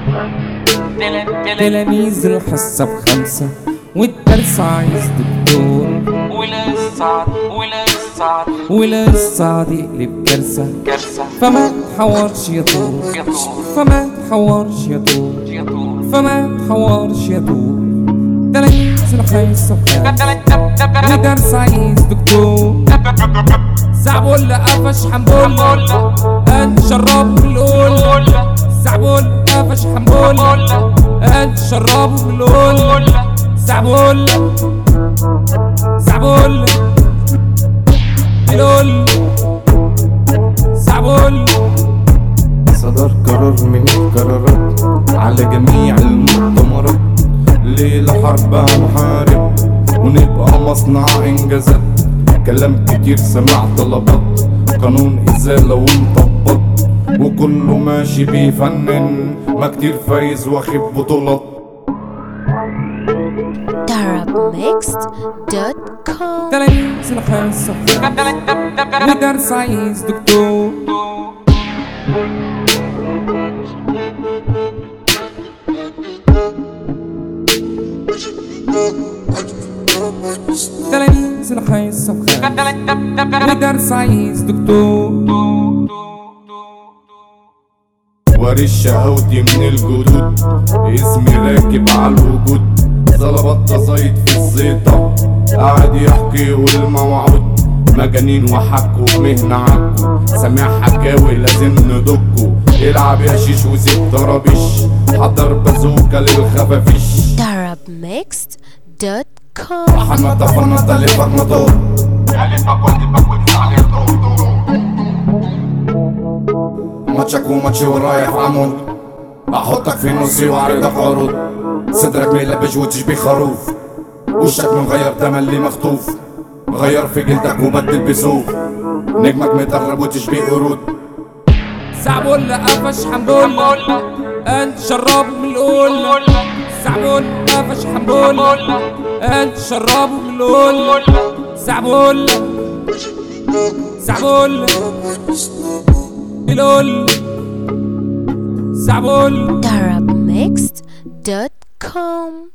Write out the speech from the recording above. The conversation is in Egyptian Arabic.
تلاميذ الحصة بخمسة والدرس عايز دكتور ولسه ولسه ولسه دي يقلب كارثة كارثة فما تحورش يا طول يا طول فما تحورش يا طول يا طول فما تحورش يا طول تلاميذ الحصة بخمسة ودرس عايز دكتور زعبولة قفش حنبولة هنشربه بالقولة زعبولة قفش حنبولة هنشربه بالقولة زعبولة زعبولة بالقولة زعبولة صدر قرار من القرارات على جميع المؤتمرات ليلة حرب هنحارب ونبقى مصنع انجازات كلام كتير سمع طلبات قانون ازالة ومطبط وكله ماشي بيفنن ما كتير فايز واخد بطولات darabmixed.com تلاميذ الحصة ودرس عايز دكتور تلاميذ الحصة ودرس عايز دكتور وري الشهوتي من الجدود اسمي راكب على الوجود ظلبط زايد في الزيطة قاعد يحكي يقول موعود مجانين وحكوا بمهنة عكوا سامع حكاوي لازم ندكوا العب يا شيش وسيب طرابيش حضر بازوكا للخفافيش darabmixed.com حنطة فنطة اللي فرنطو ماتشك وماتشي ورايح عمود احطك في نصي واعرضك عروض صدرك ملبش وتشبيه خروف وشك مغير تملي مخطوف غير في جلدك وبدل بسوف نجمك مدرب وتشبيه قرود زعبولة قفش حنبولة هنشربه بالقولة زعبولة قفش حنبولة هنشربه بالقولة زعبولة زعبولة بالقولة زعبولة darabmixed.com